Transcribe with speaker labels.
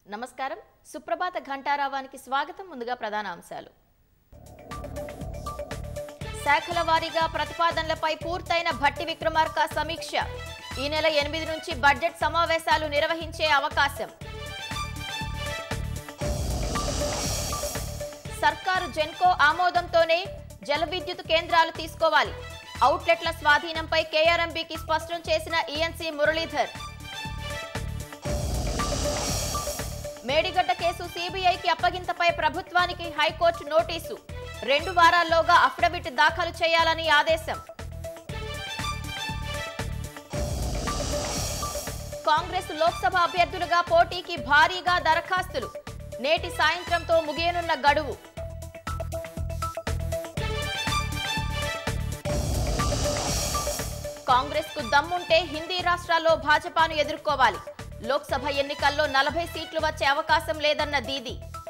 Speaker 1: నమస్కారం సుప్రభాత ఘంటారావానికి స్వాగతం ముందుగా ప్రధాన అంశాలు శాఖల వారీగా ప్రతిపాదనలపై పూర్తయిన భట్టి విక్రమార్క సమీక్ష ఈ నెల ఎనిమిది నుంచి బడ్జెట్ సమావేశాలు నిర్వహించే అవకాశం సర్కారు జెన్కో ఆమోదంతోనే జల విద్యుత్ కేంద్రాలు తీసుకోవాలి అవుట్లెట్ల స్వాధీనంపై కేఆర్ఎంబీకి స్పష్టం చేసిన ఈఎన్సీ మురళీధర్ మేడిగడ్డ కేసు సీబీఐకి అప్పగింతపై ప్రభుత్వానికి హైకోర్టు నోటీసు రెండు వారాల్లోగా అఫిడవిట్ దాఖలు చేయాలని ఆదేశం కాంగ్రెస్ లోక్సభ అభ్యర్థులుగా పోటీకి భారీగా దరఖాస్తులు నేటి సాయంత్రంతో ముగియనున్న గడువు కాంగ్రెస్ కు దమ్ముంటే హిందీ రాష్ట్రాల్లో భాజపాను ఎదుర్కోవాలి లోక్సభ ఎన్నికల్లో నలభై సీట్లు వచ్చే అవకాశం లేదన్న దీది